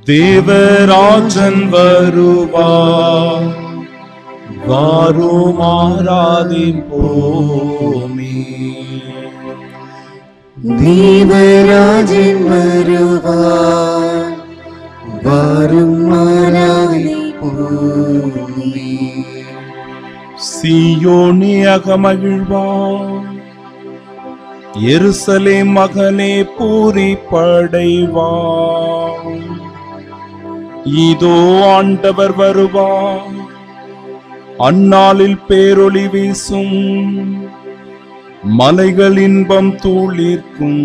தேவராஜன் வருவார் வாருமாறாதி போமே தேவராஜன் வருவார் வரும் மாறாதை பூமி சியோனியக மகிழ்வார் எருசலே மகனே பூரி படைவார் இதோ ஆண்டவர் வருவார் அந்நாளில் பேரொளி வீசும் மலைகள் இன்பம் தூளிர்க்கும்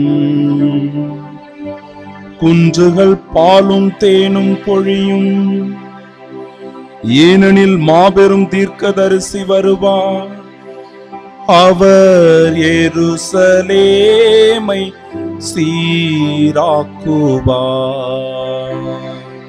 குன்றுகள் பாலும் தேனும் பொழியும் ஏனெனில் மாபெரும் தீர்க்கதரிசி வருவார் அவர் எருசலேமை சீராக்குவார்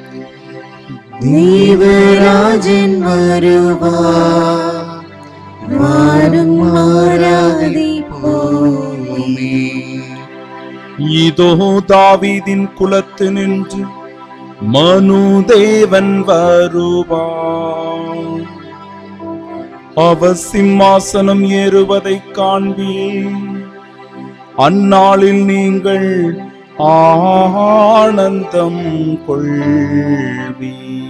தேவராஜன் வருவார் வரும் மாறாதை பூமி இதோ தாவீதின் குலத்து நின்று மனுதேவன் வருவார் அவர் சிம்மாசனம் ஏறுவதை காண்பீர் அந்நாளில் நீங்கள் ஆனந்தம் கொள்வீர்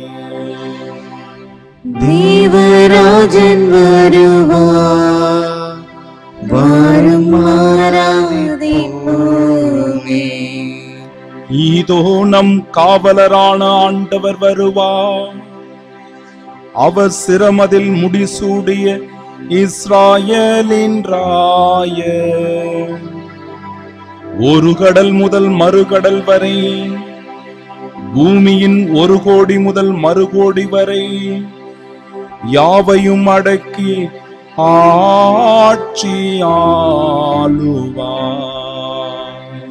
தேவராஜன் வருவார் வரும் மாறாதை பூமி இதோ நம் காவலரான ஆண்டவர் வருவார் அவர் சிரமதில் முடிசூடிய இஸ்ராயலின் ராய ஒரு கடல் முதல் மறுகடல் வரை பூமியின் ஒரு கோடி முதல் மறு கோடி வரை யாவையும் அடக்கி ஆட்சி ஆளுவார்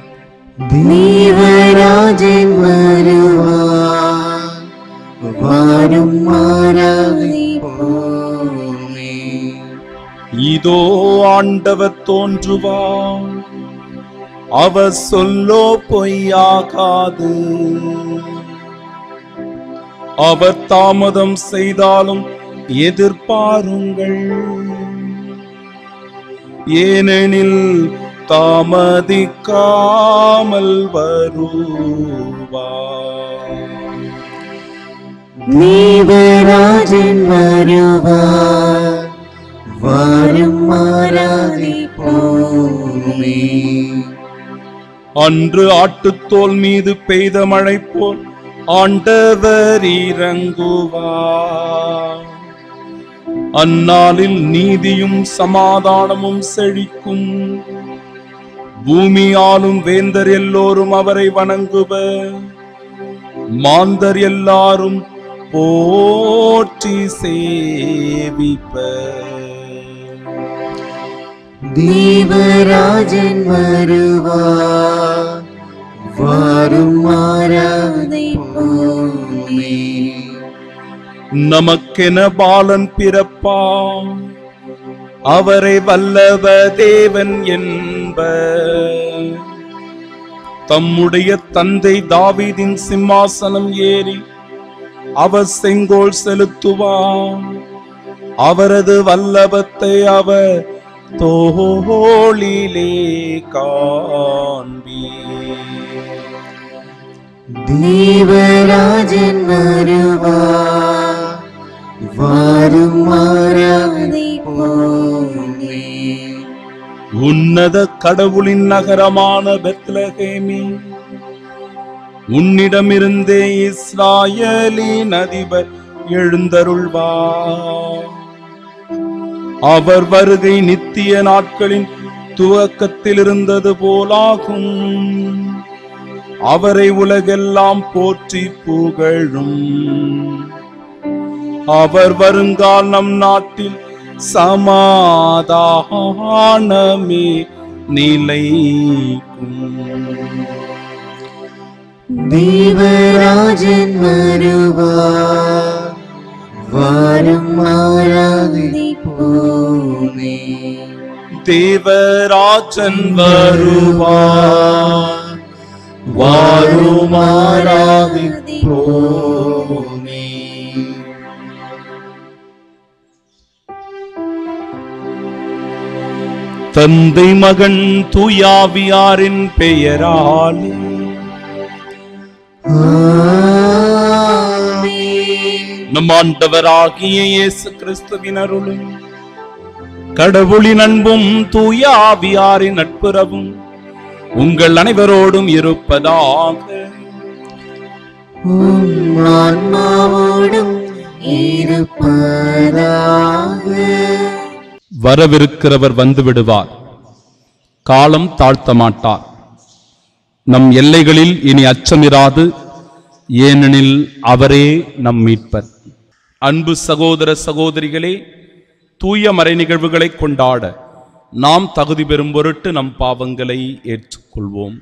தேவராஜன் வருவார் வரும் மாறாதை பூமி இதோ ஆண்டவர் தோன்றுவார் அவர் சொல்லோ பொய்யாகாது அவர் தாமதம் செய்தாலும் எதிர்பாருங்கள் ஏனெனில் தாமதிக்காமல் வருவார் தேவராஜன் வருவார் வரும் மாறாதை பூமி அன்று ஆட்டுத்தோல் மீது பெய்த மழை போல் ஆண்டவர் இறங்குவார் அந்நாளில் நீதியும் சமாதானமும் செழிக்கும் பூமியாலும் வேந்தர் எல்லோரும் அவரை வணங்குவர் மாந்தர் எல்லாரும் போற்றி சேவிப்பர் தேவராஜன் வருவார் வரும் மாறாதை பூமி நமக்கென பாலன் பிறப்பான் அவரை வல்லவ தேவன் என்ப தம்முடைய தந்தை தாவீதின் சிம்மாசனம் ஏறி அவர் செங்கோல் செலுத்துவார் அவரது வல்லபத்தை அவர் தோளிலே காண்பீர் தேவராஜன் வருவார் வரும் மாறாதை பூமி உன்னத கடவுளின் நகரமான பெத்லகேமி உன்னிடமிருந்தே இஸ்ராயலின் அதிபர் எழுந்தருள்வார் அவர் வருகை நித்திய நாட்களின் துவக்கத்தில் இருந்தது போலாகும் அவரை உலகெல்லாம் போற்றி புகழும் அவர் வருங்கால் நம் நாட்டில் சமாதானமே நிலைக்கும் தேவராஜன் வருவார் வரும் மாறாதை பூமி தேவராஜன் வருவார் வாருமாறாதி தந்தை மகன் தூயாவியாரின் பெயராலே நம் ஆண்டவராகிய இயேசு கிறிஸ்துவின் அருளும் கடவுளின் அன்பும் தூய ஆவியாரின் நட்புறவும் உங்கள் அனைவரோடும் இருப்பதாக உம் ஆன்மாவோடும் இருப்பதாக வரவிருக்கிறவர் வந்து விடுவார் காலம் தாழ்த்த மாட்டார் நம் எல்லைகளில் இனி அச்சமிராது ஏனெனில் அவரே நம் மீட்பர் அன்பு சகோதர சகோதரிகளே தூய மறை நிகழ்வுகளை கொண்டாட நாம் தகுதி பெறும் பொருட்டு நம் பாவங்களை ஏற்றுக்கொள்வோம்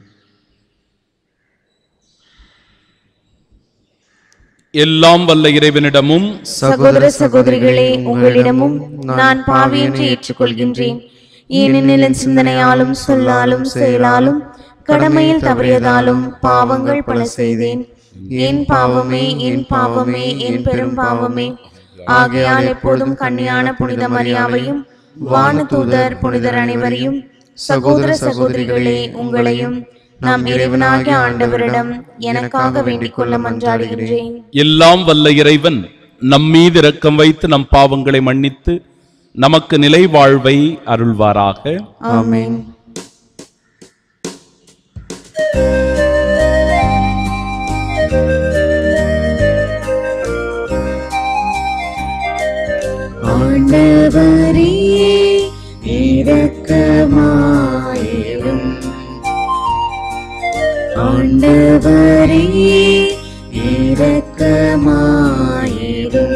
எல்லாம் வல்ல இறைவனிடமும் சகோதர சகோதரிகளே உங்களிடமும் நான் பாவி என்று ஏற்றுக்கொள்கின்றேன் ஏனெனில் என் சிந்தனையாலும் சொல்லாலும் செயலாலும் கடமையில் தவறியதாலும் பாவங்கள் பல செய்தேன் என் பாவமே என் பாவமே என் பெரும் பாவமே ஆகையால் எப்போதும் கன்னியான புனித மரியாவையும் வானதூதர் புனிதர் அனைவரையும் சகோதர சகோதரிகளே உங்களையும் நம் இறைவனாகிய ஆண்டவரிடம் எனக்காக வேண்டிக் கொள்ள மன்றாடுகின்றேன் எல்லாம் வல்ல இறைவன் நம் மீது இரக்கம் வைத்து நம் பாவங்களை மன்னித்து நமக்கு நிலை வாழ்வை அருள்வாராக ஆமென் ஆண்டவரே இரக்கமாயிரும் ஆண்டவரே இரக்கமாயிரும்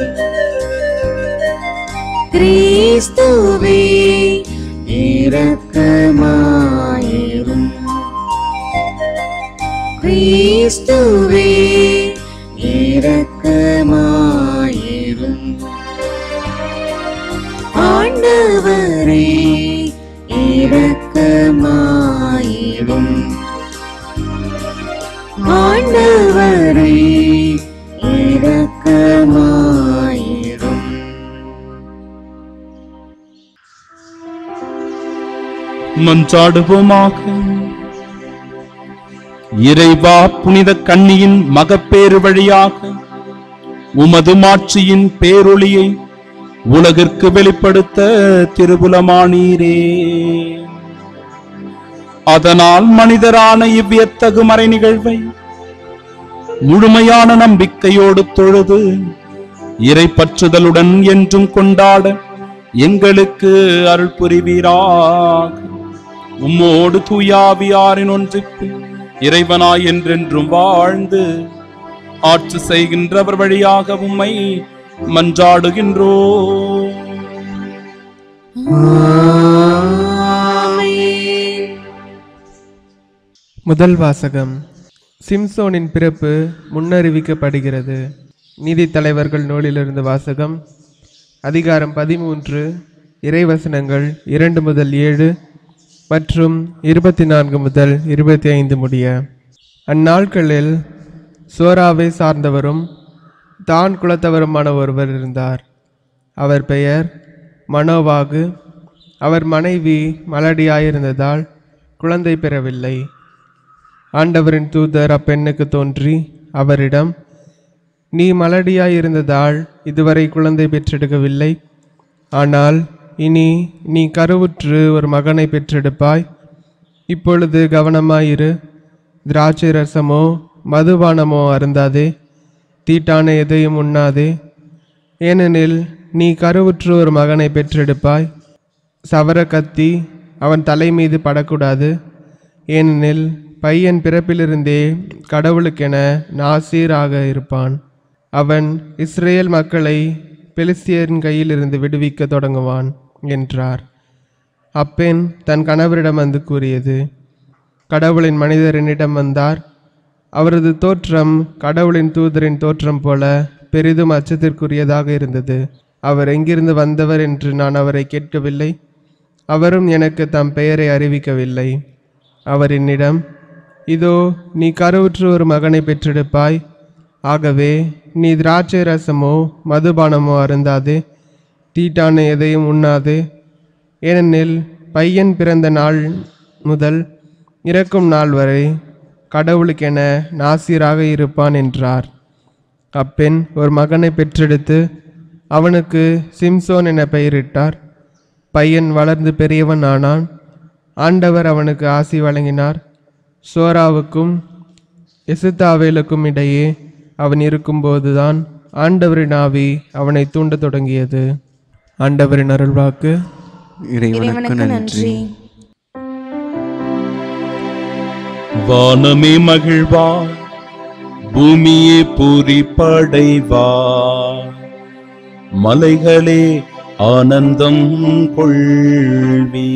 கிறிஸ்துவே இரக்கமாயிரும் கிறிஸ்துவே இரக்கமாயிரும் ஆண்டவரே இரக்கமாயிரும் ஆண்டவரே இரக்கமாயிரும் மன்றாடுவோமாக இறைவா புனித கன்னியின் மகப்பேறு வழியாக உமது மாட்சியின் பேரொளியை உலகிற்கு வெளிப்படுத்த திருபுலமானீரே அதனால் மனிதரான இவ்வியத்தகு மறை நிகழ்வை முழுமையான நம்பிக்கையோடு தொழுது இறை பற்றுதலுடன் என்றும் கொண்டாட எங்களுக்கு அருள் புரிவீராக உம்மோடு தூயாவியாரின் ஒன்றிப்பு இறைவனாய் என்றென்றும் வாழ்ந்து ஆட்சி செய்கின்றவர் வழியாக உம்மை மன்றாடுகின்றோ முதல் வாசகம் சிம்சோனின் பிறப்பு முன்னறிவிக்கப்படுகிறது நீதித்தலைவர்கள் நூலிலிருந்து வாசகம் அதிகாரம் பதிமூன்று இறைவசனங்கள் இரண்டு முதல் ஏழு மற்றும் இருபத்தி நான்கு முதல் இருபத்தி ஐந்து முடிய அந்நாட்களில் சோராவை சார்ந்தவரும் தான் குலத்தவருமான ஒருவர் இருந்தார் அவர் பெயர் மனோவாகு அவர் மனைவி மலடியாயிருந்ததால் குழந்தை பெறவில்லை ஆண்டவரின் தூதர் அப்பெண்ணுக்கு தோன்றி அவரிடம் நீ மலடியாயிருந்ததால் இதுவரை குழந்தை பெற்றெடுக்கவில்லை ஆனால் இனி நீ கருவுற்று ஒரு மகனை பெற்றெடுப்பாய் இப்பொழுது கவனமாயிரு திராட்சை ரசமோ மதுபானமோ அருந்தாதே தீட்டான எதையும் உண்ணாதே ஏனெனில் நீ கருவுற்று ஒரு மகனை பெற்றெடுப்பாய் சவர கத்தி அவன் தலை மீது படக்கூடாது ஏனெனில் பையன் பிறப்பிலிருந்தே கடவுளுக்கென நாசீராக இருப்பான் அவன் இஸ்ரேல் மக்களை பெலிஸ்தியரின் கையிலிருந்து விடுவிக்க தொடங்குவான் என்றார் அப்பெண் தன் கணவரிடம் வந்து கூறியது கடவுளின் மனிதர் என்னிடம் வந்தார் அவரது தோற்றம் கடவுளின் தூதரின் தோற்றம் போல பெரிதும் அச்சத்திற்குரியதாக இருந்தது அவர் எங்கிருந்து வந்தவர் என்று நான் அவரை கேட்கவில்லை அவரும் எனக்கு தம் பெயரை அறிவிக்கவில்லை அவர் என்னிடம் இதோ நீ கருவுற்று ஒரு மகனை பெற்றெடுப்பாய் ஆகவே நீ திராட்சை ரசமோ மதுபானமோ அருந்தாதே தீட்டான எதையும் உண்ணாதே ஏனெனில் பையன் பிறந்த நாள் முதல் இறக்கும் நாள் வரை கடவுளுக்கென நாசிராக இருப்பான் என்றார் அப்பெண் ஒரு மகனை பெற்றெடுத்து அவனுக்கு சிம்சோன் என பெயரிட்டார் பையன் வளர்ந்து பெரியவன் ஆனான் ஆண்டவர் அவனுக்கு ஆசி வழங்கினார் சோராவுக்கும் எசுத்தாவேலுக்கும் இடையே அவன் இருக்கும்போதுதான் ஆண்டவரின் ஆவி அவனை தூண்டத் தொடங்கியது ஆண்டவரின் அருள்வாக்கு இறைவனுக்கு நன்றி வானமே மகிழ்வா பூமியே பூரிப்படைவா மலைகளே ஆனந்தம் கொள்வி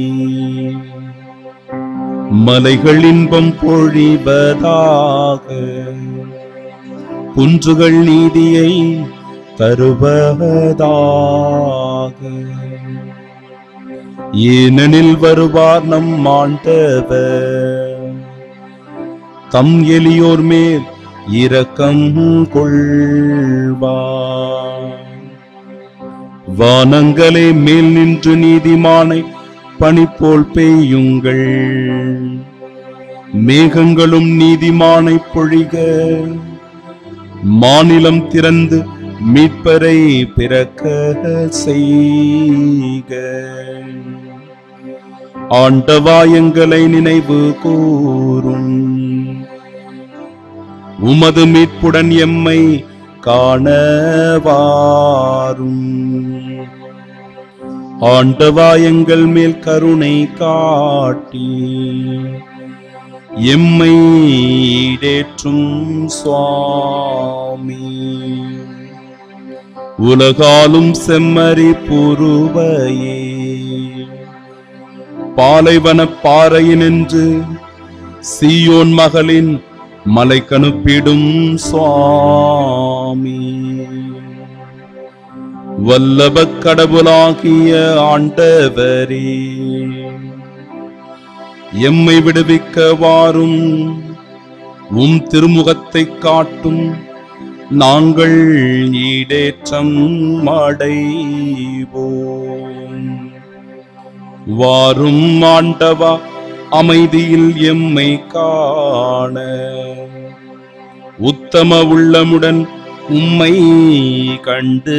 மலைகள் இன்பம் பொழிவதாக குன்றுகள் நீதியை தருவதாக ஏனெனில் வருவார் நம் ஆண்டவர் தம் எளியோர் மேல் இரக்கம் கொள்வார் வானங்களே மேல் நின்று நீதிமானை பனி போல் பெய்யுங்கள் மேகங்களும் நீதிமானை பொழிக மாநிலம் திறந்து மீட்பரை பிறக்க செய்க ஆண்டவா எங்களை நினைவு கூறும் உமது மீட்புடன் எம்மை காணவாரும் ஆண்டவா எங்கள் மேல் கருணை காட்டி எம்மை ஈடேற்றும் சுவாமி உலகாலும் செம்மறி புருவையே பாலைவன பாறையினின்று சீயோன் மகளின் மலை கணுப்பிடும் சுவாமி வல்லப கடவுளாகிய ஆண்டவரே எம்மை விடுவிக்க வாரும் உம் திருமுகத்தை காட்டும் நாங்கள் ஈடேற்றம் அடைவோம் வாரும் ஆண்டவா அமைதியில் எம்மை காண உத்தம உள்ளமுடன் உம்மை கண்டு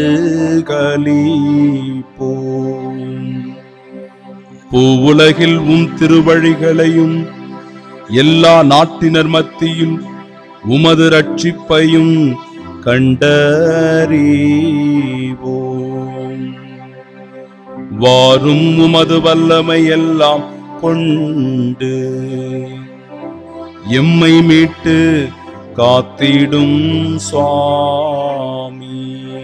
கலிப்போம் பூவுலகில் உம் திருவழிகளையும் எல்லா நாட்டினர் மத்தியில் உமது ரட்சிப்பையும் கண்டறிவோம் வாரும் உமது வல்லமை எல்லாம் கொண்டு எம்மை மீட்டு காத்திடும் சுவாமி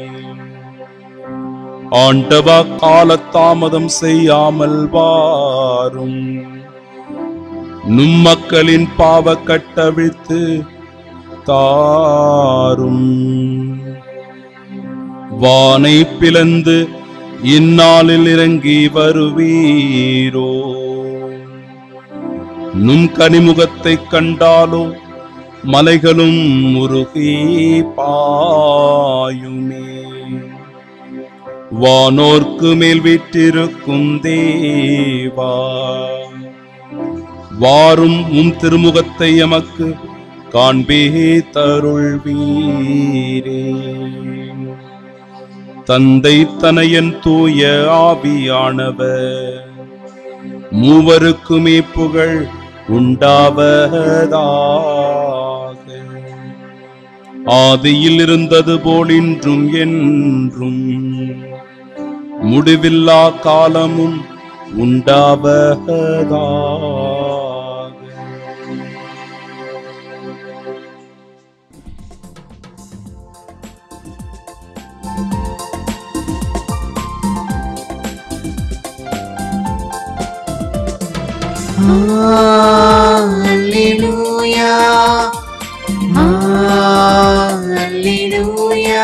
ஆண்டவா காலதாமதம் செய்யாமல் வாரும் நும் மக்களின் பாவ கட்டவிழ்த்து தாரும் வானை பிளந்து இந்நாளில் இறங்கி வருவீரோ நும் கனிமுகத்தை கண்டாலோ மலைகளும் உருகி பாயுமே வானோர்க்கு மேல் வீற்றிருக்கும் தேவா வாரும் உம் திருமுகத்தை எமக்கு காண்பே தருள்வீரே தந்தை தனையன் தூய ஆவியானவர் மூவருக்குமே புகழ் உண்டாவதாக ஆதியில் இருந்தது போல் இன்றும் என்றும் முடிவில்லா காலமும் உண்டாவதாக Alleluia. Alleluia.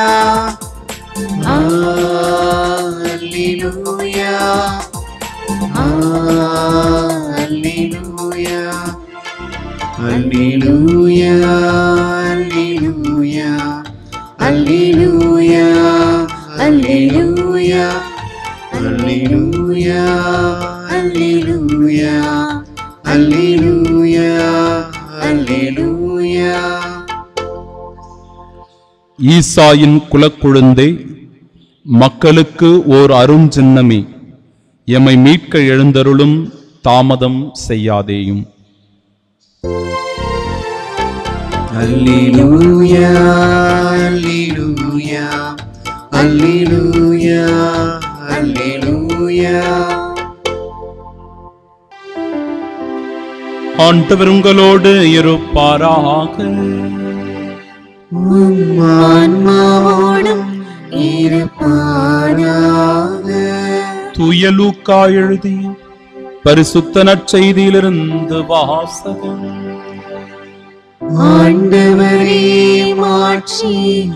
Alleluia. Alleluia. Alleluia. Alleluia. Alleluia. Alleluia. Alleluia. Alleluia. அல்லேலூயா ஈசாயின் குலக்குழுந்தே மக்களுக்கு ஓர் அருஞ்சின்னமே எம்மை மீட்க எழுந்தருளும் தாமதம் செய்யாதேயும் அல்லேலூயா அல்லேலூயா அல்லேலூயா அல்லேலூயா ஆண்டவர் உங்களோடு இருப்பாராக உம் ஆன்மாவோடும் இருப்பாராக தூய லூக்கா எழுதி பரிசுத்த நற்செய்தியிலிருந்து வாசகம் ஆண்டவரே மாட்சி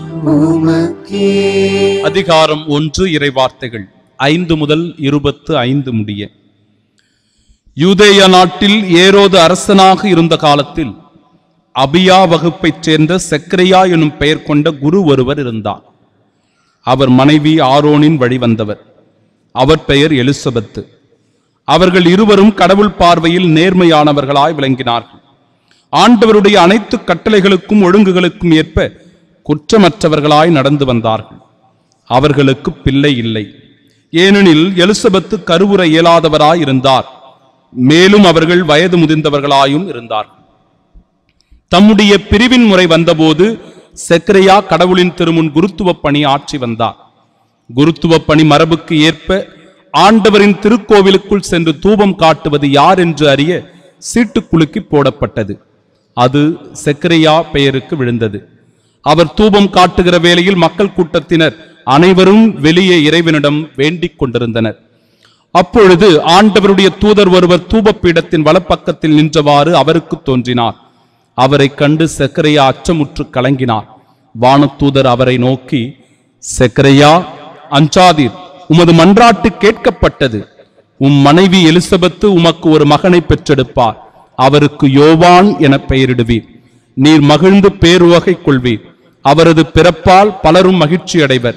உமக்கே அதிகாரம் ஒன்று இறைவார்த்தைகள் ஐந்து முதல் இருபத்து ஐந்து முடிய யூதேய நாட்டில் ஏரோது அரசனாக இருந்த காலத்தில் அபியா வகுப்பைச் சேர்ந்த செக்கரையா எனும் பெயர் கொண்ட குரு ஒருவர் இருந்தார் அவர் மனைவி ஆரோனின் வழிவந்தவர் அவர் பெயர் எலிசபெத்து அவர்கள் இருவரும் கடவுள் பார்வையில் நேர்மையானவர்களாய் விளங்கினார்கள் ஆண்டவருடைய அனைத்து கட்டளைகளுக்கும் ஒழுங்குகளுக்கும் ஏற்ப குற்றமற்றவர்களாய் நடந்து வந்தார்கள் அவர்களுக்கு பிள்ளை இல்லை ஏனெனில் எலிசபெத்து கருவுற இயலாதவராய் இருந்தார் மேலும் அவர்கள் வயது முதிர்ந்தவர்களாயும் இருந்தார்கள் தம்முடைய பிரிவின் முறை வந்தபோது செக்கரையா கடவுளின் திருமுன் குருத்துவ பணி ஆற்றி வந்தார் குருத்துவ பணி மரபுக்கு ஏற்ப ஆண்டவரின் திருக்கோவிலுக்குள் சென்று தூபம் காட்டுவது யார் என்று அறிய சீட்டுக்குலுக்கி போடப்பட்டது அது செக்கரையா பெயருக்கு விழுந்தது அவர் தூபம் காட்டுகிற வேளையில் மக்கள் கூட்டத்தினர் அனைவரும் வெளியே இறைவனிடம் வேண்டிக் கொண்டிருந்தனர் அப்பொழுது ஆண்டவருடைய தூதர் ஒருவர் தூபப்பீடத்தின் வலப்பக்கத்தில் நின்றவாறு அவருக்கு தோன்றினார் அவரைக் கண்டு செக்கரையா அச்சமுற்று கலங்கினார் வானதூதர் அவரை நோக்கி செக்கரையா அஞ்சாதீர் உமது மன்றாட்டு கேட்கப்பட்டது உம் மனைவி எலிசபெத்து உமக்கு ஒரு மகனை பெற்றெடுப்பார் அவருக்கு யோவான் என பெயரிடுவீர் நீர் மகிழ்ந்து பேருவகை கொள்வீர் அவரது பிறப்பால் பலரும் மகிழ்ச்சி அடைவர்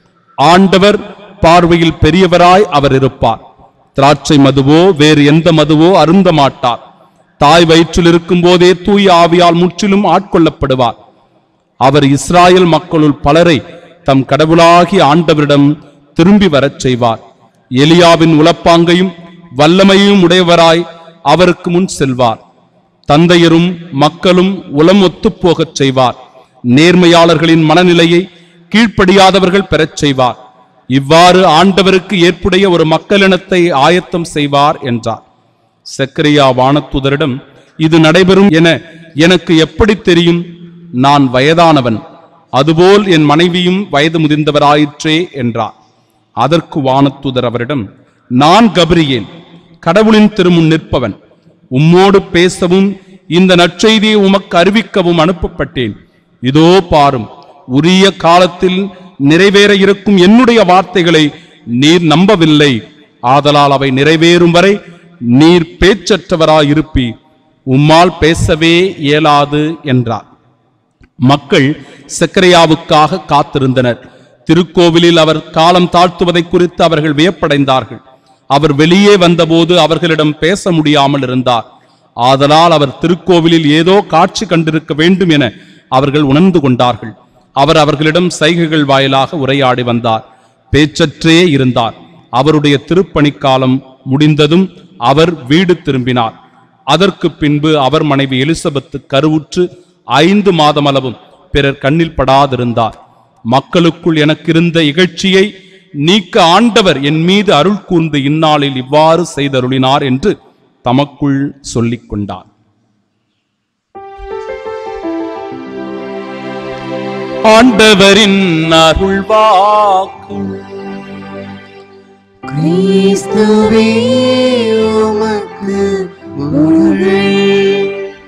ஆண்டவர் பார்வையில் பெரியவராய் அவர் இருப்பார் திராட்சை மதுவோ வேறு எந்த மதுவோ அருந்த மாட்டார் தாய் வயிற்றில் இருக்கும் போதே தூய ஆவியால் முற்றிலும் ஆட்கொள்ளப்படுவார் அவர் இஸ்ராயல் மக்களுள் பலரை தம் கடவுளாகி ஆண்டவரிடம் திரும்பி வரச் செய்வார் எலியாவின் உலப்பாங்கையும் வல்லமையும் உடையவராய் அவருக்கு முன் செல்வார் தந்தையரும் மக்களும் உளம் ஒத்துப் போகச் செய்வார் நேர்மையாளர்களின் மனநிலையை கீழ்ப்படியாதவர்கள் பெறச் செய்வார் இவ்வாறு ஆண்டவருக்கு ஏற்புடைய ஒரு மக்களினத்தை ஆயத்தம் செய்வார் என்றார் செக்கரியா வானத்துதரிடம் இது நடைபெறும் என எனக்கு எப்படி தெரியும் நான் வயதானவன் அதுபோல் என் மனைவியும் வயது முதிர்ந்தவராயிற்றே என்றார் அதற்கு வானத்துதர் அவரிடம் நான் கபிரியேல் கடவுளின் திருமுன் நிற்பவன் உம்மோடு பேசவும் இந்த நற்செய்தியை உமக்கு அறிவிக்கவும் அனுப்பப்பட்டேன் இதோ பாரும் உரிய காலத்தில் நிறைவேற இருக்கும் என்னுடைய வார்த்தைகளை நீர் நம்பவில்லை ஆதலால் அவை நிறைவேறும் வரை நீர் பேச்சற்றவராயிருப்பீர் உம்மால் பேசவே இயலாது என்றார் மக்கள் செக்கரையாவுக்காக காத்திருந்தனர் திருக்கோவிலில் அவர் காலம் தாழ்த்துவதை குறித்து அவர்கள் வியப்படைந்தார்கள் அவர் வெளியே வந்தபோது அவர்களிடம் பேச முடியாமல் இருந்தார் ஆதலால் அவர் திருக்கோவிலில் ஏதோ காட்சி கண்டிருக்க வேண்டும் என அவர்கள் உணர்ந்து கொண்டார்கள் அவர் அவர்களிடம் சைகைகள் வாயிலாக உரையாடி வந்தார் பேச்சற்றே இருந்தார் அவருடைய திருப்பணிக்காலம் முடிந்ததும் அவர் வீடு திரும்பினார் அதற்கு பின்பு அவர் மனைவி எலிசபெத்து கருவுற்று ஐந்து மாதமளவும் பிறர் கண்ணில் படாதிருந்தார் மக்களுக்குள் எனக்கிருந்த இகழ்ச்சியை நீக்க ஆண்டவர் என் மீது அருள் கூர்ந்து இந்நாளில் இவ்வாறு செய்தருளினார் என்று தமக்குள் சொல்லிக் கொண்டார் ஆண்டவரின் அருள்வாக்கு கிறிஸ்துவே உமக்கு புகழ்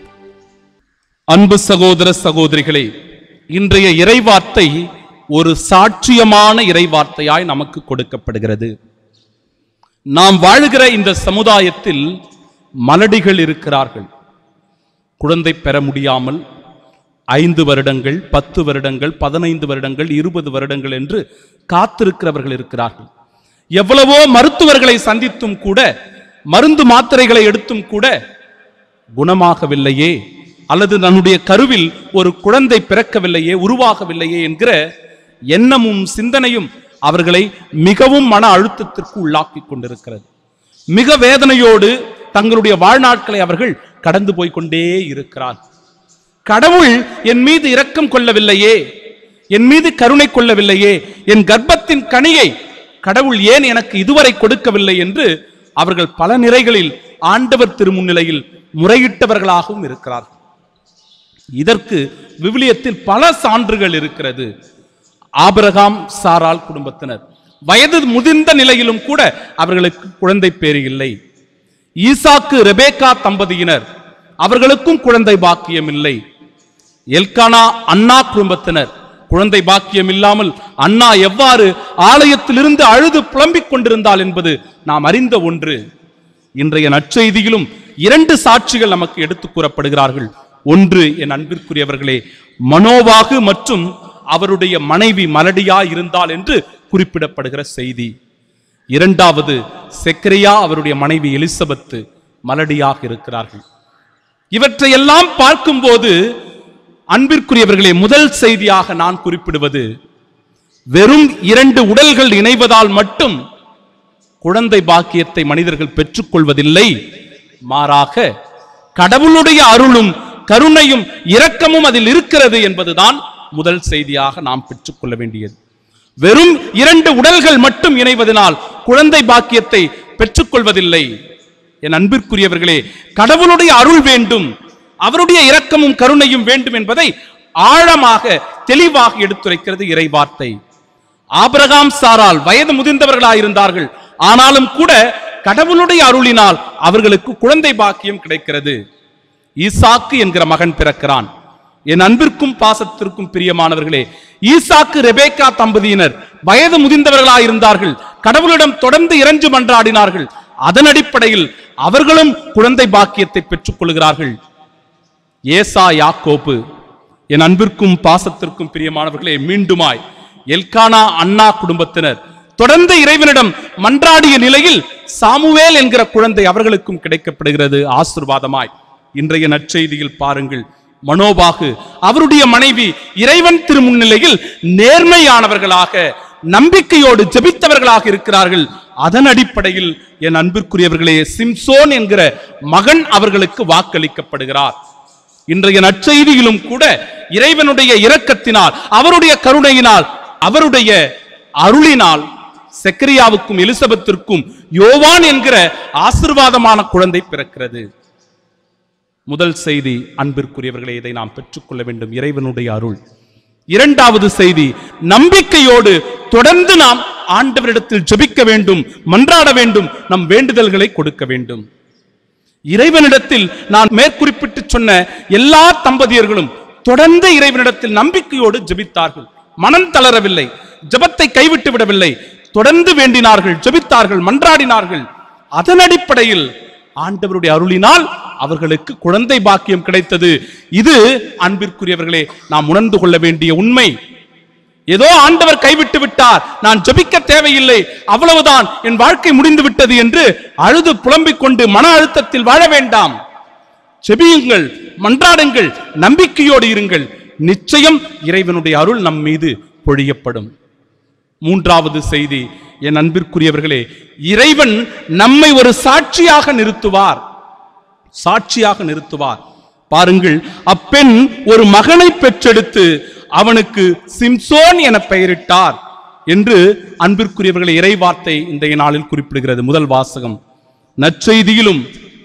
அன்பு சகோதர சகோதரிகளே இன்றைய இறைவார்த்தை ஒரு சாட்சியமான இறைவார்த்தையாய் நமக்கு கொடுக்கப்படுகிறது நாம் வாழுகிற இந்த சமுதாயத்தில் மலடிகள் இருக்கிறார்கள் குழந்தை பெற முடியாமல் ஐந்து வருடங்கள் பத்து வருடங்கள் பதினைந்து வருடங்கள் இருபது வருடங்கள் என்று காத்திருக்கிறவர்கள் இருக்கிறார்கள் எவ்வளவோ மருத்துவர்களை சந்தித்தும் கூட மருந்து மாத்திரைகளை எடுத்தும் கூட குணமாகவில்லையே அல்லது தன்னுடைய கருவில் ஒரு குழந்தை பிறக்கவில்லையே உருவாகவில்லையே என்கிற எண்ணமும் சிந்தனையும் அவர்களை மிகவும் மன அழுத்தத்திற்கு உள்ளாக்கி கொண்டிருக்கிறது மிக வேதனையோடு தங்களுடைய வாழ்நாட்களை அவர்கள் கடந்து போய் கொண்டே இருக்கிறார் கடவுள் என் மீது இரக்கம் கொள்ளவில்லையே என் மீது கருணை கொள்ளவில்லையே என் கர்ப்பத்தின் கனியை கடவுள் ஏன் எனக்கு இதுவரை கொடுக்கவில்லை என்று அவர்கள் பல நிறைகளில் ஆண்டவர் திருமுன்னிலையில் முறையிட்டவர்களாகவும் இருக்கிறார்கள் இதற்கு விவிலியத்தில் பல சான்றுகள் இருக்கிறது ஆபிரகாம் சாரால் குடும்பத்தினர் வயது முதிர்ந்த நிலையிலும் கூட அவர்களுக்கு குழந்தை பேறு இல்லை ஈசாக்கு ரெபேக்கா தம்பதியினர் அவர்களுக்கும் குழந்தை பாக்கியம் இல்லை எல்கானா அண்ணா குடும்பத்தினர் குழந்தை பாக்கியம் இல்லாமல் அண்ணா எவ்வாறு ஆலயத்திலிருந்து அழுது புலம்பிக் கொண்டிருந்தாள் என்பது நாம் அறிந்த ஒன்று இன்றைய நற்செய்தியிலும் இரண்டு சாட்சிகள் நமக்கு எடுத்துக் கூறப்படுகிறார்கள் ஒன்று என் அன்பிற்குரியவர்களே மனோவாகு மற்றும் அவருடைய மனைவி மலடியா இருந்தால் என்று குறிப்பிடப்படுகிற செய்தி இரண்டாவது செக்கரியா அவருடைய மனைவி எலிசபெத்து மலடியாக இருக்கிறார்கள் இவற்றையெல்லாம் பார்க்கும்போது அன்பிற்குரியவர்களே முதல் செய்தியாக நான் குறிப்பிடுவது வெறும் இரண்டு உடல்கள் இணைவதால் மட்டும் குழந்தை பாக்கியத்தை மனிதர்கள் பெற்றுக்கொள்வதில்லை மாறாக கடவுளுடைய அருளும் கருணையும் இரக்கமும் அதில் இருக்கிறது என்பதுதான் முதல் செய்தியாக நாம் பெற்றுக்கொள்ள வேண்டியது வெறும் இரண்டு உடல்கள் மட்டும் இணைவதனால் குழந்தை பாக்கியத்தை பெற்றுக்கொள்வதில்லை என் அன்பிற்குரியவர்களே கடவுளுடைய அருள் வேண்டும் அவருடைய இரக்கமும் கருணையும் வேண்டும் என்பதை ஆழமாக தெளிவாக எடுத்துரைக்கிறது இறை வார்த்தை ஆபிரகாம் சாரால் வயது முதிர்ந்தவர்களாயிருந்தார்கள் ஆனாலும் கூட கடவுளுடைய அருளினால் அவர்களுக்கு குழந்தை பாக்கியம் கிடைக்கிறது ஈசாக்கு என்கிற மகன் பிறக்கிறான் என் அன்பிற்கும் பாசத்திற்கும் பிரியமானவர்களே ஈசாக்கு ரெபேக்கா தம்பதியினர் வயது முதிர்ந்தவர்களாயிருந்தார்கள் கடவுளிடம் தொடர்ந்து இறைஞ்சு மன்றாடினார்கள் அதன் அடிப்படையில் அவர்களும் குழந்தை பாக்கியத்தை பெற்றுக் கொள்கிறார்கள் ஏசா யாக்கோப்பு என் அன்பிற்கும் பாசத்திற்கும் பிரியமானவர்களே மீண்டுமாய் எல்கானா அண்ணா குடும்பத்தினர் தொடர்ந்து இறைவனிடம் மன்றாடிய நிலையில் சாமுவேல் என்கிற குழந்தை அவர்களுக்கும் கிடைக்கப்படுகிறது ஆசிர்வாதமாய் இன்றைய நற்செய்தியில் பாருங்கள் மனோபாகு அவருடைய மனைவி இறைவன் திருமுன்னிலையில் நேர்மையானவர்களாக நம்பிக்கையோடு ஜெபித்தவர்களாக இருக்கிறார்கள் அதன் அடிப்படையில் என் அன்பிற்குரியவர்களே சிம்சோன் என்கிற மகன் அவர்களுக்கு வாக்களிக்கப்படுகிறார் இன்றைய நற்செய்தியிலும் கூட இறைவனுடைய இரக்கத்தினால் அவருடைய கருணையினால் அவருடைய அருளினால் செக்கரியாவுக்கும் எலிசபெத்திற்கும் யோவான் என்கிற ஆசிர்வாதமான குழந்தை பிறக்கிறது முதல் செய்தி அன்பிற்குரியவர்களே இதை நாம் பெற்றுக்கொள்ள வேண்டும் இறைவனுடைய அருள் இரண்டாவது செய்தி நம்பிக்கையோடு தொடர்ந்து நாம் ஆண்டவரிடத்தில் ஜெபிக்க வேண்டும் மன்றாட வேண்டும் நம் வேண்டுதல்களை கொடுக்க வேண்டும் இறைவனிடத்தில் நான் மேற்குறிப்பிட்டு சொன்ன எல்லா தம்பதியர்களும் தொடர்ந்து இறைவனிடத்தில் நம்பிக்கையோடு ஜெபித்தார்கள் மனம் தளரவில்லை ஜெபத்தை கைவிட்டு விடவில்லை தொடர்ந்து வேண்டினார்கள் ஜெபித்தார்கள் மன்றாடினார்கள் அதன் அடிப்படையில் ஆண்டவருடைய அருளினால் அவர்களுக்கு குழந்தை பாக்கியம் கிடைத்தது இது அன்பிற்குரியவர்களே நாம் உணர்ந்து கொள்ள வேண்டிய உண்மை ஏதோ ஆண்டவர் கைவிட்டு விட்டார் நான் ஜெபிக்க தேவையில்லை அவ்வளவுதான் என் வாழ்க்கை முடிந்து விட்டது என்று அழுது புலம்பிக் கொண்டு மன அழுத்தத்தில் வாழ வேண்டாம் ஜெபியுங்கள் மன்றாடுங்கள் நம்பிக்கையோடு இருங்கள் நிச்சயம் இறைவனுடைய அருள் நம் மீது பொழியப்படும் மூன்றாவது செய்தி என் அன்பிற்குரியவர்களே இறைவன் நம்மை ஒரு சாட்சியாக நிறுத்துவார் சாட்சியாக நிறுத்துவார் பாருங்கள் அப்பெண் ஒரு மகனை பெற்றெடுத்து அவனுக்கு சிம்சோன் என பெயரிட்டார் என்று அன்பிற்குரியவர்களை இறைவார்த்தை இன்றைய நாளில் குறிப்பிடுகிறது முதல் வாசகம் நற்செய்தியிலும்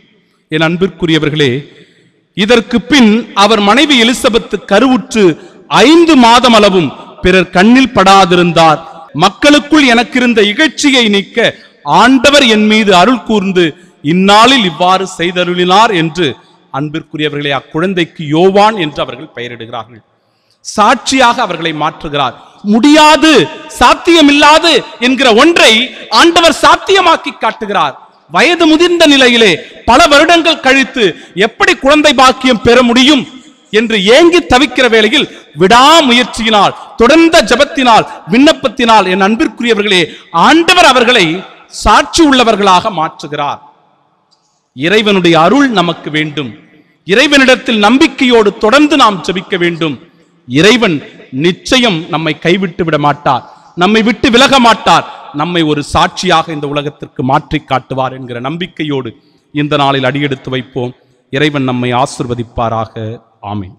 என் அன்பிற்குரியவர்களே இதற்கு பின் அவர் மனைவி எலிசபெத்து கருவுற்று ஐந்து மாதம் அளவும் பிறர் கண்ணில் படாதிருந்தார் மக்களுக்குள் எனக்கிருந்த இகழ்ச்சியை நீக்க ஆண்டவர் என் மீது அருள் கூர்ந்து இந்நாளில் இவ்வாறு செய்தருளினார் என்று அன்பிற்குரியவர்களே அக்குழந்தைக்கு யோவான் என்று அவர்கள் பெயரிடுகிறார்கள் சாட்சியாக அவர்களை மாற்றுகிறார் முடியாது சாத்தியமில்லாது என்கிற ஒன்றை ஆண்டவர் சாத்தியமாக்கி காட்டுகிறார் வயது முதிர்ந்த நிலையிலே பல வருடங்கள் கழித்து எப்படி குழந்தை பாக்கியம் பெற முடியும் என்று ஏங்கி தவிக்கிற வேளையில் விடாமுயற்சியினால் தொடர்ந்த ஜபத்தினால் விண்ணப்பத்தினால் என் அன்பிற்குரியவர்களே ஆண்டவர் அவர்களை சாட்சி உள்ளவர்களாக மாற்றுகிறார் இறைவனுடைய அருள் நமக்கு வேண்டும் இறைவனிடத்தில் நம்பிக்கையோடு தொடர்ந்து நாம் ஜெபிக்க வேண்டும் இறைவன் நிச்சயம் நம்மை கைவிட்டு விட மாட்டார் நம்மை விட்டு விலக மாட்டார் நம்மை ஒரு சாட்சியாக இந்த உலகத்திற்கு மாற்றி காட்டுவார் என்கிற நம்பிக்கையோடு இந்த நாளில் அடியெடுத்து வைப்போம் இறைவன் நம்மை ஆசிர்வதிப்பாராக ஆமென்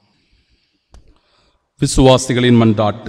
விசுவாசிகளின் மன்றாட்டு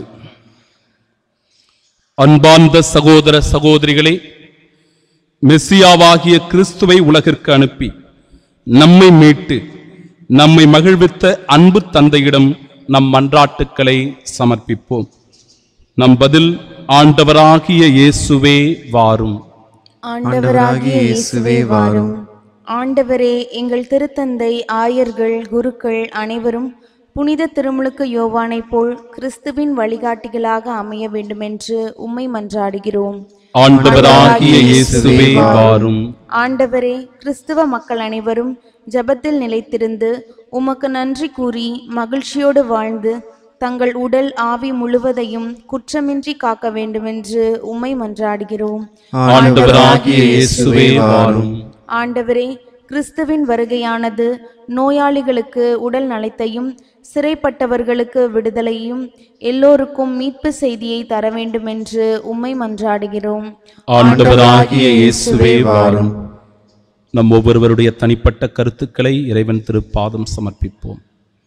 அன்பார்ந்த சகோதர சகோதரிகளே மெஸ்ஸியாவாகிய கிறிஸ்துவை உலகிற்கு அனுப்பி நம்மை மீட்டு நம்மை மகிழ்வித்த அன்பு தந்தையிடம் நம் மன்றாட்டுக்களை சமர்ப்பிப்போம் நம் பதில் ஆண்டவராகிய இயேசுவே வாரும் ஆண்டவராகிய இயேசுவே வாரும் ஆண்டவரே எங்கள் திருத்தந்தை ஆயர்கள் குருக்கள் அனைவரும் புனித திருமுழுக்கு யோவானைப் போல் கிறிஸ்துவின் வழிகாட்டிகளாக அமைய வேண்டுமென்று உம்மை மன்றாடுகிறோம் ஆண்டவராகிய இயேசுவே வாரும் ஆண்டவரே கிறிஸ்துவ மக்கள் அனைவரும் ஜெபத்தில் நிலைத்திருந்து உமக்கு நன்றி கூறி மகிழ்ச்சியோடு வாழ்ந்து தங்கள் உடல் ஆவி முழுவதையும் குற்றமின்றி காக்க வேண்டுமென்று உம்மை மன்றாடுகிறோம் ஆண்டவராகிய இயேசுவே வாரும் ஆண்டவரே கிறிஸ்துவின் வருகையானது நோயாளிகளுக்கு உடல் நலத்தையும் சிறைப்பட்டவர்களுக்கு விடுதலையும் எல்லோருக்கும் மீட்பு செய்தியை தர வேண்டுமென்று உம்மை மன்றாடுகிறோம் ஆண்டவராகிய இயேசுவே வாரும் நம் ஒவ்வொருவருடைய தனிப்பட்ட கருத்துக்களை இறைவன் திருப்பாதம் சமர்ப்பிப்போம்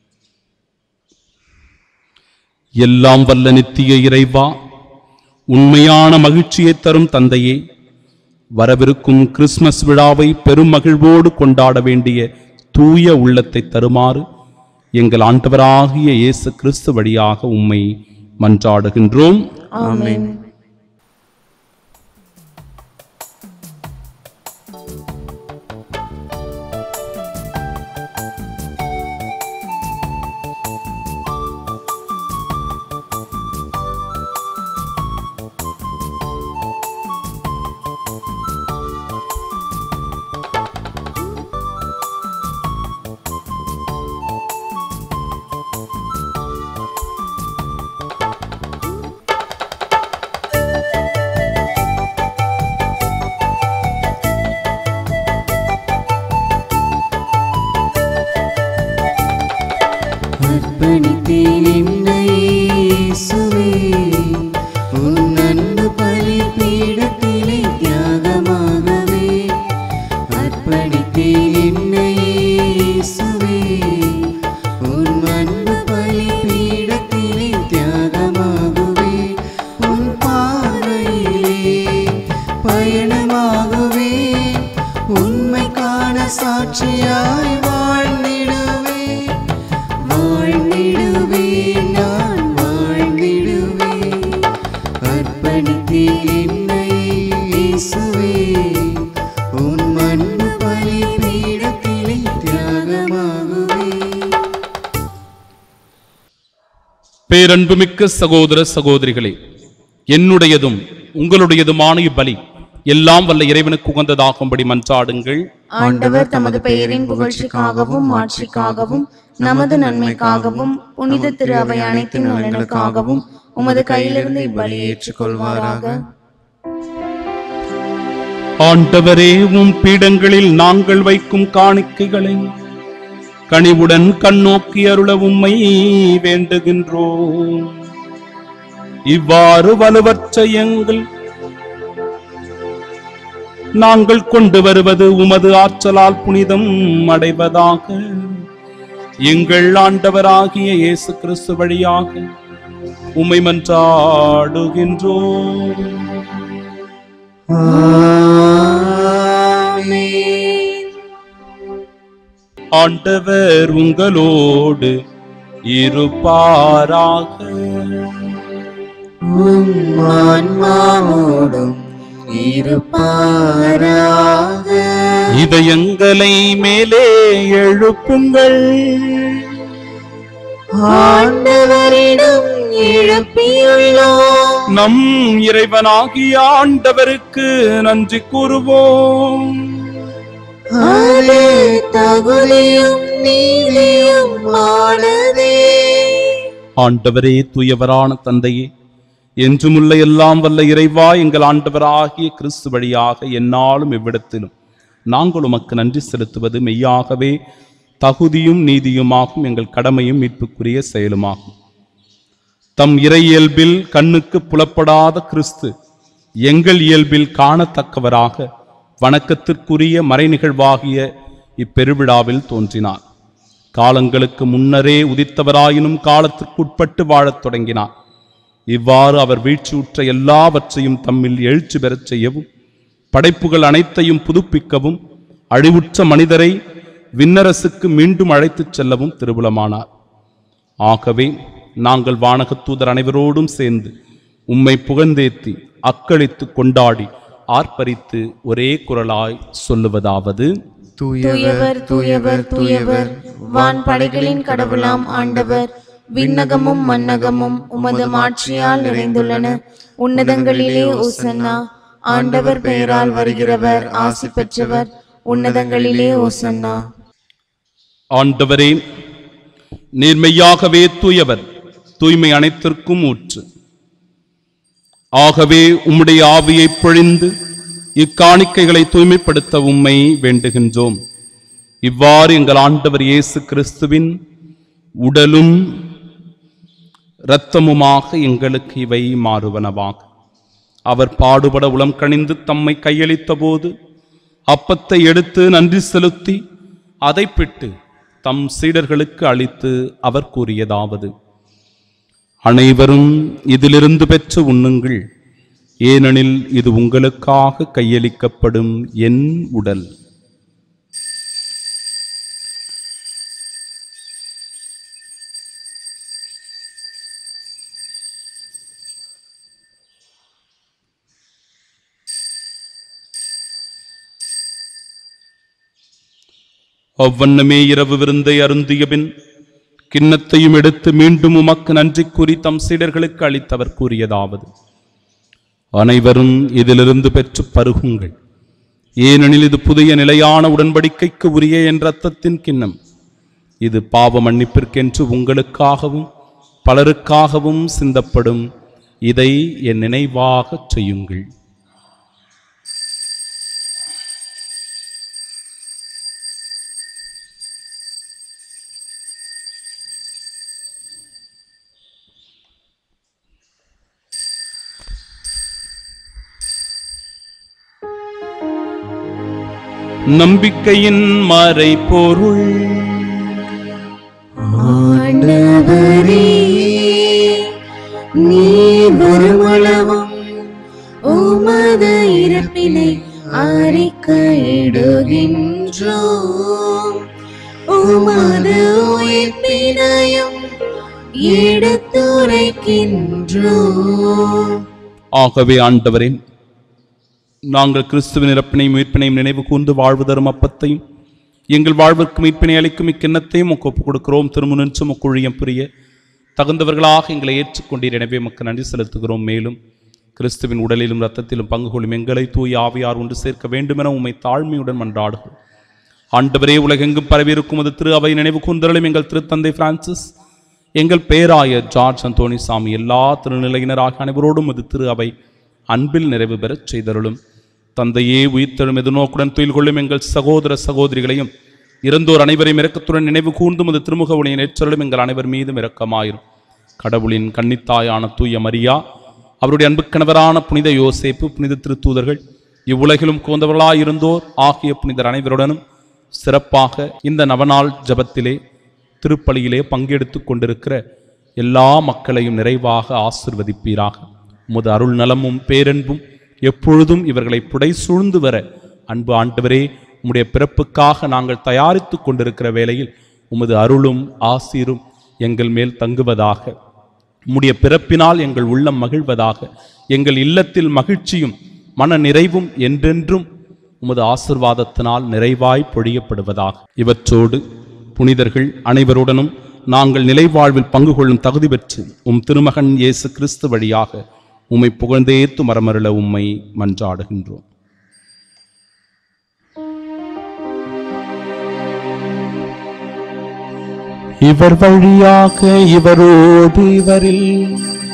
எல்லாம் வல்ல நித்திய இறைவா உண்மையான மகிழ்ச்சியை தரும் தந்தையே வரவிருக்கும் கிறிஸ்மஸ் விழாவை பெரும் மகிழ்வோடு கொண்டாட வேண்டிய தூய உள்ளத்தை தருமாறு எங்கள் ஆண்டவராகிய இயேசு கிறிஸ்து வழியாக உம்மை மன்றாடுகின்றோம் ஆமென் அர்ப்பணித்தேன் என்னை இயேசுவே உன் அன்பு பலிபீடத்திலே தியாகமாகவே அர்ப்பணித்தேன் என்னை இயேசுவே உன் அன்பு பலிபீடத்திலே தியாகமாகவே உன் பார்வையிலே பயணமாகவே உண்மைக்கான சாட்சியாய் வாழ்ந்திடுவே வாழ்ந்திடுவே நான் வாழ்ந்திடுவே அர்ப்பணித்தேன் என்னை இயேசுவே உன் மண்ணு பலிபீடத்திலே தியாகமாகுவே பேரன்புமிக்க சகோதர சகோதரிகளே என்னுடையதும் உங்களுடையதுமான இப்பலி எல்லாம் வல்ல இறைவனுக்கு உகந்ததாகும்படி மன்றாடுங்கள் ஆண்டவர் தமது பெயரின் புகழ்ச்சிக்காகவும் மாட்சிக்காகவும் நமது நன்மைக்காகவும் புனித திரு அவை அனைத்தின் நலனுக்காகவும் உமது கையிலிருந்து இப்பலியை ஏற்றுக்கொள்வாராக ஆண்டவரே உம் பீடங்களில் நாங்கள் வைக்கும் காணிக்கைகளை கனிவுடன் கண்ணோக்கி அருள உம்மை வேண்டுகின்றோம் இவ்வாறு வலுவற்ற எங்கள் நாங்கள் கொண்டு வருவது உமது ஆற்றலால் புனிதம் அடைவதாக எங்கள் ஆண்டவராகிய இயேசு கிறிஸ்து வழியாக உம்மை மன்றாடுகின்றோம் ஆண்டவர் உங்களோடு இருப்பாராக உம் ஆன்மாவோடும் இருப்பாராக இதயங்களை மேலே எழுப்புங்கள் ஆண்டவரிடம் எழுப்பியுள்ளோம் நம் இறைவனாகிய ஆண்டவருக்கு நன்றி கூறுவோம் அது தகுதியும் நீதியும் ஆனதே ஆண்டவரே தூயவரான தந்தையே என்றுமுள்ள எல்லாம் வல்ல இறைவா எங்கள் ஆண்டவராகிய கிறிஸ்து வழியாக எந்நாளும் எவ்விடத்திலும் நாங்கள் உமக்கு நன்றி செலுத்துவது மெய்யாகவே தகுதியும் நீதியுமாகும் எங்கள் கடமையும் மீட்புக்குரிய செயலுமாகும் தம் இறை இயல்பில் கண்ணுக்கு புலப்படாத கிறிஸ்து எங்கள் இயல்பில் காணத்தக்கவராக வணக்கத்திற்குரிய மறைநிகழ்வாகிய இப்பெருவிழாவில் தோன்றினார் காலங்களுக்கு முன்னரே உதித்தவராயினும் காலத்திற்குட்பட்டு வாழத் தொடங்கினார் இவ்வாறு அவர் வீழ்ச்சியுற்ற எல்லாவற்றையும் தம்மில் எழுச்சி பெறச் செய்யவும் படைப்புகள் அனைத்தையும் புதுப்பிக்கவும் அழிவுற்ற மனிதரை விண்ணரசுக்கு மீண்டும் அழைத்துச் செல்லவும் திருவுளமானார் ஆகவே நாங்கள் வானகத் தூதர் அனைவரோடும் சேர்ந்து உம்மை புகழ்ந்தேத்தி அக்களித்து கொண்டாடி ஆர்ப்பரித்து ஒரே குரலாய் சொல்லுவதாவது தூயவர் தூயவர் தூயவர் வான் படைகளின் கடவுளாம் ஆண்டவர் விண்ணகமும் மன்னகமும் உமது மாட்சியால் நிறைந்துள்ளன உன்னதங்களிலே ஓசன்னா ஆண்டவர் பெயரால் வருகிறவர் ஆசி பெற்றவர் உன்னதங்களிலே ஓசன்னா ஆண்டவரே நீர்மையாகவே தூயவர் தூய்மை அனைத்திற்கும் ஊற்று ஆகவே உம்முடைய ஆவியை பொழிந்து இக்காணிக்கைகளை தூய்மைப்படுத்த உம்மை வேண்டுகின்றோம் இவ்வாறு எங்கள் ஆண்டவர் இயேசு கிறிஸ்துவின் உடலும் இரத்தமுமாக எங்களுக்கு இவை மாறுவனவாக அவர் பாடுபட உளம் கனிந்து தம்மை கையளித்த போது அப்பத்தை எடுத்து நன்றி செலுத்தி அதை பிட்டு தம் சீடர்களுக்கு அளித்து அவர் கூறியதாவது அனைவரும் இதிலிருந்து பெற்று உண்ணுங்கள் ஏனெனில் இது உங்களுக்காக கையளிக்கப்படும் என் உடல் அவ்வண்ணமே இரவு விருந்தை அருந்திய பின் கிண்ணத்தையும் எடுத்து மீண்டும் உமக்கு நன்றி கூறி தம் சீடர்களுக்கு அளித்தவர் கூறியதாவது அனைவரும் இதிலிருந்து பெற்று பருகுங்கள் ஏனெனில் இது புதிய நிலையான உடன்படிக்கைக்கு உரிய என் இரத்தத்தின் கிண்ணம் இது பாவ மன்னிப்பிற்கென்று உங்களுக்காகவும் பலருக்காகவும் சிந்தப்படும் இதை என் நினைவாகச் செய்யுங்கள் நம்பிக்கையின் மறைபொருள் ஆண்டவரே நீர் வருமளவும் உமது இறப்பினை அறிக்கையிடுகின்றோம் உமது உயிர்ப்பினையும் எடுத்துரைக்கின்றோம் ஆகவே ஆண்டவரே நாங்கள் கிறிஸ்துவின் இறப்பினையும் உயிர்ப்பினையும் நினைவு கூர்ந்து வாழ்வு தரும் அப்பத்தையும் எங்கள் வாழ்விற்கு மீட்பினை அளிக்கும் இக்கிண்ணத்தையும் உக்கு ஒப்புக் கொடுக்கிறோம் திருமுனின்றும் உக்குழியம் புரிய தகுந்தவர்களாக எங்களை ஏற்றுக்கொண்டீர் எனவே உமக்கு நன்றி செலுத்துகிறோம் மேலும் கிறிஸ்துவின் உடலிலும் இரத்தத்திலும் பங்கு கொள்ளும் எங்களை தூய் ஆவியார் ஒன்று சேர்க்க வேண்டுமென உம்மை தாழ்மையுடன் மன்றாடுகிறோம் ஆண்டவரே உலகெங்கும் பரவியிருக்கும் அது திரு அவை நினைவு கூர்ந்தருளும் எங்கள் திருத்தந்தை பிரான்சிஸ் எங்கள் பேராயர் ஜார்ஜ் அந்தோணி சாமி எல்லா திருநிலையினராக அனைவரோடும் அது திரு அவை அன்பில் நிறைவு பெறச் செய்தருளும் தந்தையே உயிர்த்தெழும் எதிர்நோக்குடன் துயில் கொள்ளும் எங்கள் சகோதர சகோதரிகளையும் இறந்தோர் அனைவரையும் இரக்கத்துடன் நினைவு கூர்ந்தும் அது திருமுக ஒளியை நேற்றருளும் எங்கள் அனைவர் மீதும் இரக்கமாயிரும் கடவுளின் கன்னித்தாயான தூய மரியா அவருடைய அன்பு கணவரான புனித யோசேப்பு புனித திருத்தூதர்கள் இவ்வுலகிலும் குவந்தவர்களாயிருந்தோர் ஆகிய புனிதர் அனைவருடனும் சிறப்பாக இந்த நவநாள் ஜபத்திலே திருப்பலியிலே பங்கெடுத்து கொண்டிருக்கிற எல்லா மக்களையும் நிறைவாக ஆசிர்வதிப்பீராக உமது அருள் நலமும் பேரன்பும் எப்பொழுதும் இவர்களை புடை சூழ்ந்து வர அன்பு ஆண்டவரே உம்முடைய பிறப்புக்காக நாங்கள் தயாரித்து கொண்டிருக்கிற வேளையில் உமது அருளும் ஆசீரும் எங்கள் மேல் தங்குவதாக உம்முடைய பிறப்பினால் எங்கள் உள்ளம் மகிழ்வதாக எங்கள் இல்லத்தில் மகிழ்ச்சியும் மன நிறைவும் என்றென்றும் உமது ஆசிர்வாதத்தினால் நிறைவாய் பொழியப்படுவதாக இவற்றோடு புனிதர்கள் அனைவருடனும் நாங்கள் நிலைவாழ்வில் பங்கு கொள்ளும் தகுதி பெற்று உம் திருமகன் இயேசு கிறிஸ்து வழியாக உம்மை புகழ்ந்தேத்து மரமருள உம்மை மன்றாடுகின்றோம் இவர் வழியாக இவரோடு இவரில்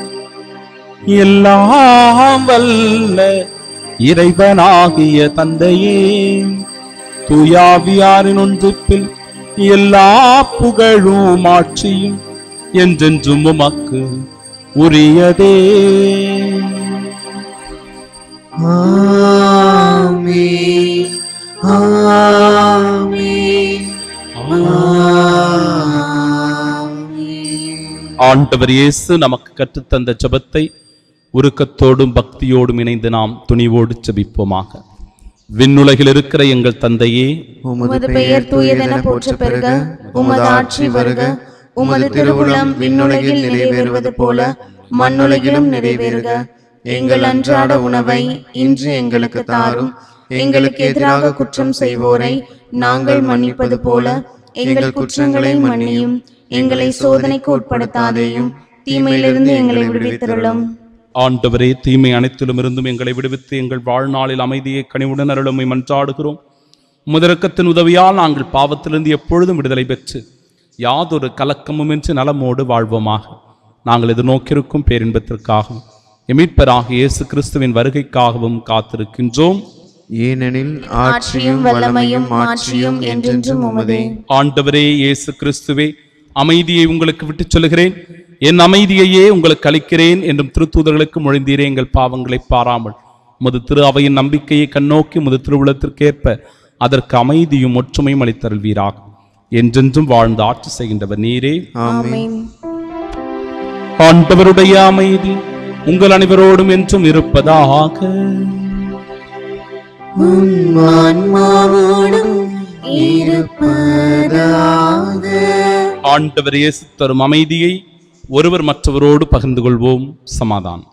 எல்லாம் வல்ல இறைவனாகிய தந்தையே தூயாவியாரின் ஒன்றிப்பில் எல்லா புகழும் ஆட்சியும் என்றென்றும் உமக்கு உரியதே ஆமென் ஆமென் ஆமென் ஆண்டவர் இயேசு நமக்கு கற்றுத்தந்த ஜெபத்தை உருக்கத்தோடும் பக்தியோடும் இணைந்து நாம் துணிவோடு ஜெபிப்போமாக விண்ணுலகில் இருக்கிற எங்கள் தந்தையே உமது பெயர் தூயதென போற்ற பெருக உமது ஆட்சி வருக உமது திருவுளம் விண்ணுலகில் நிறைவேறுவது போல மண்ணுலகிலும் நிறைவேறுக எங்கள் அன்றாட உணவை இன்று எங்களுக்கு தாரும் எங்களுக்கு எதிராக குற்றம் செய்வோரை நாங்கள் மன்னிப்பது போல எங்கள் குற்றங்களை மன்னியும் எங்களை சோதனைக்கு உட்படுத்தாதேயும் தீமையிலிருந்து எங்களை விடுவித்தருளும் ஆண்டவரே தீமை அனைத்திலும் இருந்தும் எங்களை விடுவித்து எங்கள் வாழ்நாளில் அமைதியை கனிவுடன் அருளுமை மன்றாடுகிறோம் முதரக்கத்தின் உதவியால் நாங்கள் பாவத்திலிருந்து எப்பொழுதும் விடுதலை பெற்று யாதொரு கலக்கமுமின்றி நலமோடு வாழ்வோமாக நாங்கள் எதிர்நோக்கியிருக்கும் பேரின்பத்திற்காகவும் எமீட்பராக இயேசு கிறிஸ்துவின் வருகைக்காகவும் காத்திருக்கின்றோம் ஏனெனில் ஆட்சியும் வல்லமையும் மாட்சியும் என்றென்றும் உமதே ஆண்டவரே இயேசு கிறிஸ்துவே அமைதியை உங்களுக்கு விட்டுச் சொல்லுகிறேன் என் அமைதியையே உங்களுக்கு அளிக்கிறேன் என்றும் திருத்தூதர்களுக்கு மொழிந்தீரே எங்கள் பாவங்களை பாராமல் முது திரு அவையின் நம்பிக்கையை கண்ணோக்கி முது திருவுளத்திற்கேற்ப அதற்கு அமைதியும் ஒற்றுமையும் அளித்தருள்வீராக என்றென்றும் வாழ்ந்து ஆட்சி செய்கின்றவர் நீரே ஆமென் ஆண்டவருடைய அமைதி உங்கள் அனைவரோடும் என்றும் இருப்பதாக உம் ஆன்மாவோடும் இருப்பதாக ஆண்டவர் இயேசு தரும் அமைதியை ஒருவர் மற்றவரோடு பகிர்ந்து கொள்வோம் சமாதானம்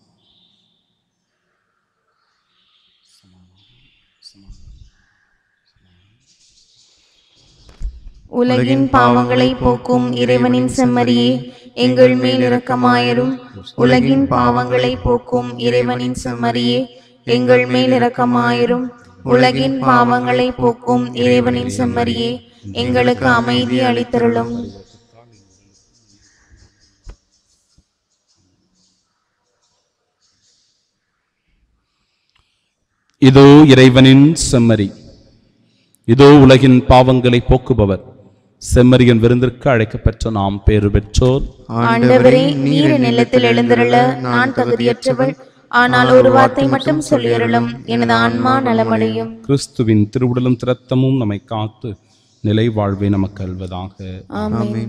உலகின் பாவங்களை போக்கும் இறைவனின் செம்மறியே எங்கள் மேல் இரக்கமாயிரும் உலகின் பாவங்களை போக்கும் இறைவனின் செம்மறியே எங்கள் மேல் இரக்கமாயிரும் உலகின் பாவங்களை போக்கும் இறைவனின் செம்மறியே எங்களுக்கு அமைதி அளித்தருளும் இதோ இறைவனின் செம்மறி இதோ உலகின் பாவங்களை போக்குபவர் செம்மறியின் விருந்திற்கு அழைக்கப்பெற்ற நாம் பேறு பெற்றோர் ஆண்டவரே நீர் நிலத்தில் எழுந்திருள நான் தகுதியற்றவள் ஆனால் ஒரு வார்த்தை மட்டும் சொல்லியருளும் எனது ஆன்மா நலமடையும் கிறிஸ்துவின் திருவுடலும் திரத்தமும் நம்மை காத்து நிலை வாழ்வை நமக்கு அல்வதாக ஆமென்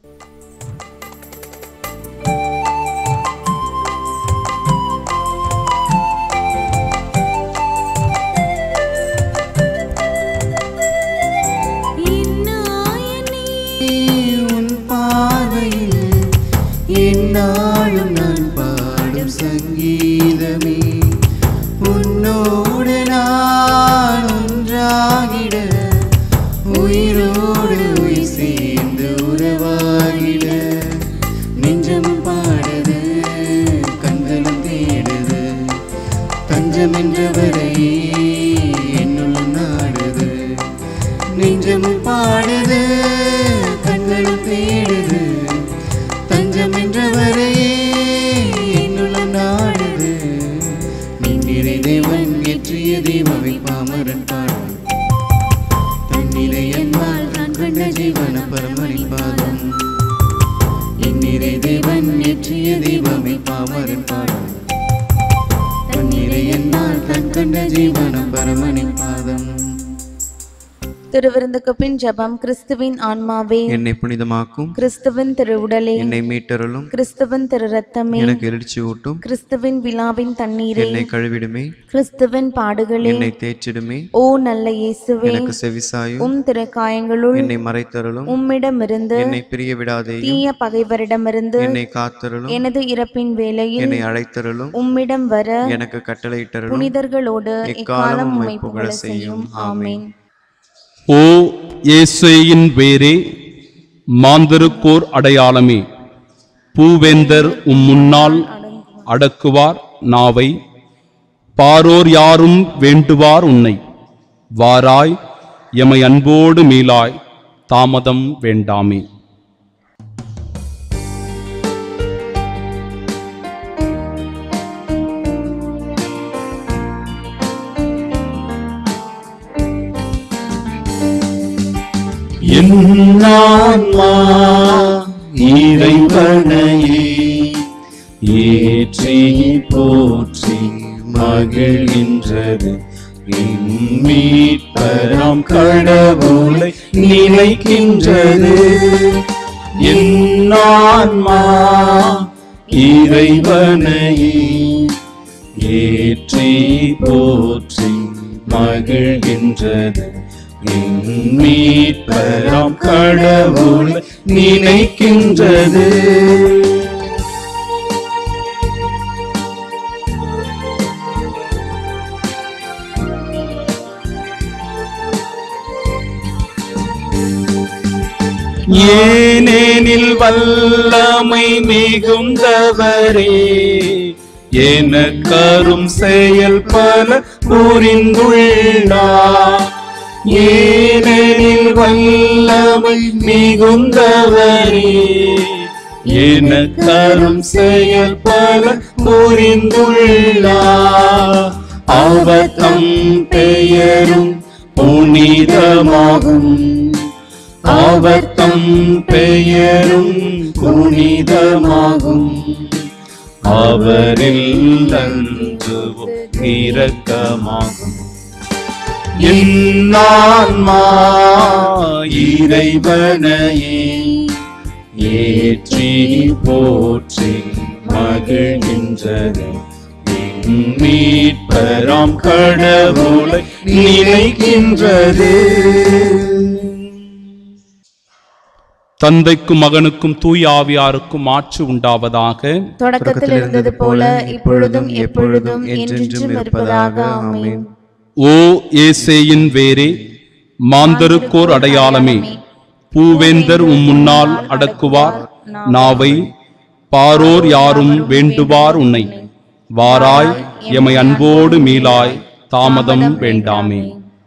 உன் பார்வையில் என்னாலும் நான் பாடும் சங்கீதமே உன்னோடு நான் ஒன்றாகிட உயிரோடு உயிர் சேர்ந்து உறவாகிட நெஞ்சம் பாடுது கண்களும் தேடுது தஞ்சம் என்றவரை என்னுள் நாடுது நெஞ்சமும் பாடுது கண்களும் தேடுது தஞ்சம் என்றவரையே என்னுள்ள நாடுது நின்னிறை தேவன் ஏற்றிய தீபவை பாமரன் பாடும் தன்னிலை என்பால் நான் கண்ட ஜீவன பரமணி பாதம் இன்னிறை தேவன் ஏற்றிய தீபமை பாமரன் பாடும் தன்னிலை என்பால் கண் கண்ட ஜீவன பரமணி பாதம் திருவிருந்துக்கு பின் ஜெபம் கிறிஸ்துவின் ஆன்மாவே என்னை புனிதமாக்கும் கிறிஸ்துவின் திருவுடலே என்னை மீட்டருளும் கிறிஸ்துவின் திரு ரத்தமே எனக்கு எழுச்சி ஊட்டும் கிறிஸ்துவின் விழாவின் தண்ணீரே என்னை கழுவிடுமே கிறிஸ்துவின் பாடுகளே என்னை தேய்ச்சிடுமே ஓ நல்ல இயேசுவே எனக்கு செவிசாயும் உம் திருக்காயங்களுள் என்னை மறைத்தருளும் உம்மிடமிருந்து என்னை பிரிய விடாதேயும் தீய பகைவரிடமிருந்து என்னை காத்தருளும் எனது இறப்பின் வேளையில் என்னை அழைத்தருளும் உம்மிடம் வர எனக்கு கட்டளையிட்டருளும் புனிதர்களோடு எக்காலம் எக்காலம் உம்மை உம்மை புகழ புகழச் செய்யும் செய்யும். ஆமென் ஓ இயேசுவின் வேரே மாந்தருக்கோர் அடையாளமே பூவேந்தர் உம் முன்னால் அடக்குவார் நாவை பாரோர் யாரும் வேண்டுவார் உன்னை வாராய் எமை அன்போடு மீளாய் தாமதம் வேண்டாமே என்னான்மா இறைவனையே ஏற்றி போற்றி மகிழ்கின்றது என் மீட்பராம் கடவுளை நினைக்கின்றது என்னான்மா இறைவனையே ஏற்றி போற்றி மகிழ்கின்றது என் மீட்பராம் கடவுளை நினைக்கின்றது ஏனெனில் வல்லமை மிகுந்தவரே எனக்கரும் செயல் பல புரிந்துள்ளார் ஏனெனில் வல்லமை மிகுந்தவரே எனக்கரும் செயல் பல புரிந்துள்ளார் அவர் தம் பெயரும் புனிதமாகும் அவர் தம் பெயரும் புனிதமாகும் அவரில் அன்று இரக்கமாகும் என்னான்மா இறைவனையே ஏற்றி போற்றி மகிழ்கின்றது என் மீட்பராம் கடவுளை நினைக்கின்றது தந்தைக்கும் மகனுக்கும் தூய் ஆவியாருக்கும் ஆட்சி உண்டாவதாக தொடக்கத்தில் இருந்தது போல இப்பொழுதும் எப்பொழுதும் என்றென்றும் இருப்பதாக ஆமென் ஓ ஏசேயின் வேரே மாந்தருக்கோர் அடையாளமே பூவேந்தர் உம் முன்னால் அடக்குவார் நாவை பாரோர் யாரும் வேண்டுவார் உன்னை வாராய் எமை அன்போடு மீளாய் தாமதம் வேண்டாமே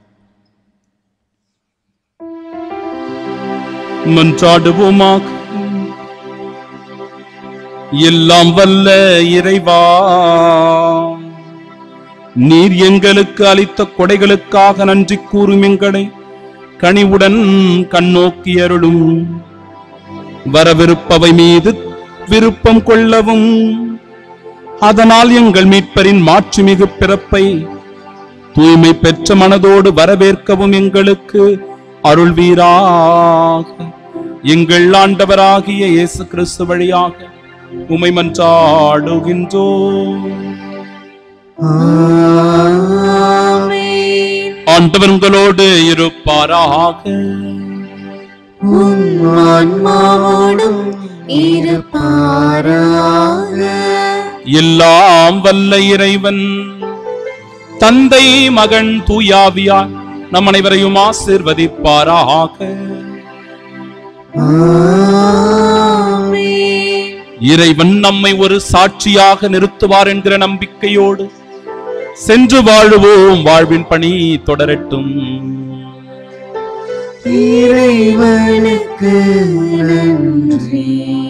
மன்றாடுவோமாக எல்லாம் வல்ல இறைவா நீர் எங்களுக்கு அளித்த கொடைகளுக்காக நன்றி கூறும் எங்களை கனிவுடன் கண்ணோக்கி அருளும் வரவிருப்பவை மீது விருப்பம் கொள்ளவும் அதனால் எங்கள் மீட்பரின் மாட்சிமிகு பிறப்பை தூய்மை பெற்ற மனதோடு வரவேற்கவும் எங்களுக்கு அருள்வீராக எங்கள் ஆண்டவராகிய இயேசு கிறிஸ்து வழியாக உமை மன்றாடுகின்றோம் ஆண்டவர் உங்களோடு இருப்பாராக ஆன்மாவோடும் இருப்பாராக எல்லாம் வல்ல இறைவன் தந்தை மகன் தூயாவியார் நம் அனைவரையும் ஆசிர்வதிப்பாராக ஆமென். இறைவன் நம்மை ஒரு சாட்சியாக நிறுத்துவார் என்கிற நம்பிக்கையோடு சென்று வாழுவோம் வாழ்வின் பணி தொடரட்டும் இறைவனுக்கு நன்றி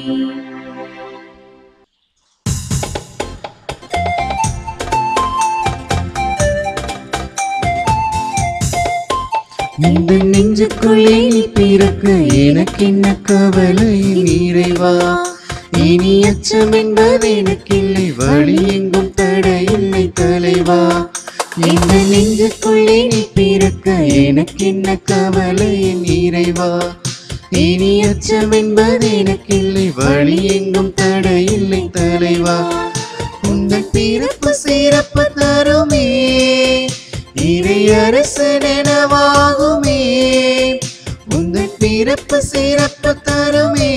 இந்த நெஞ்சுக்குள்ளே நீ பிறக்க எனக்கு என்ன கவலை இறைவா இனி அச்சம் என்பது எனக்கில்லை வழி எங்கும் தடையில்லை தலைவா இந்த நெஞ்சுக்குள்ளே நீ பிறக்க எனக்கு என்ன கவலை என் இறைவா இனி அச்சம் என்பது எனக்கில்லை வழி எங்கும் தடையில்லை தலைவா உங்கள் பிறப்பு சிறப்பு தருமே இறையரசு நினைவாகுமே உங்கள் பிறப்பு சிறப்பு தருமே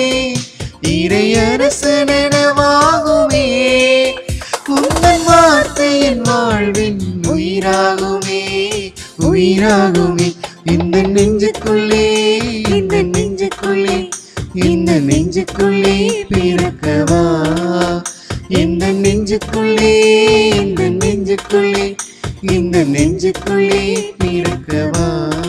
இறையரசு நினைவாகுமே உங்கள் வார்த்தை என் வாழ்வின் உயிராகுமே உயிராகுமே இந்த நெஞ்சுக்குள்ளே இந்த நெஞ்சுக்குள்ளே இந்த நெஞ்சுக்குள்ளே பிறக்கவா இந்த நெஞ்சுக்குள்ளே இந்த நெஞ்சுக்குள்ளே இந்த நெஞ்சுக்குள்ளே பிறக்கவா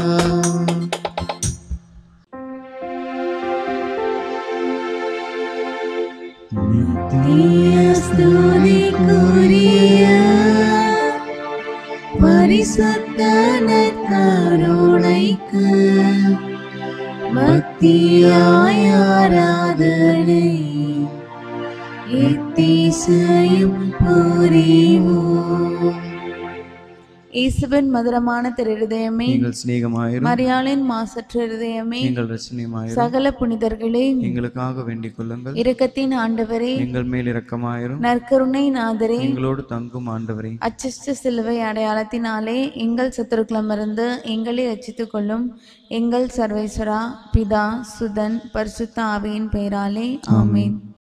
ஸ்துதிக்குரிய பரிசுத்த நற்கருணைக்கு பக்தியாய் ஆராதனை எத்தீசையும் புரிவோம் இயேசுவின் மதுரமான திருதயமே எங்கள் சிநேகமாயிரும் மரியாளின் மாசற்ற இருதயமே எங்கள் ரசனியமாயிரும் சகல புனிதர்களே எங்களுக்காக வேண்டிக் கொள்ளுங்கள் இரக்கத்தின் ஆண்டவரே எங்கள் மேல் இரக்கமாயிரும் நற்கருணை நாதரே எங்களோடு தங்கும் ஆண்டவரே அச்சிஷ்ட சிலுவை அடையாளத்தினாலே எங்கள் சத்துருக்களமிருந்து எங்களை ரட்சித்துக் கொள்ளும் எங்கள் சர்வேஸ்வரா பிதா சுதன் பரிசுத்த ஆவியின் பெயராலே ஆமென்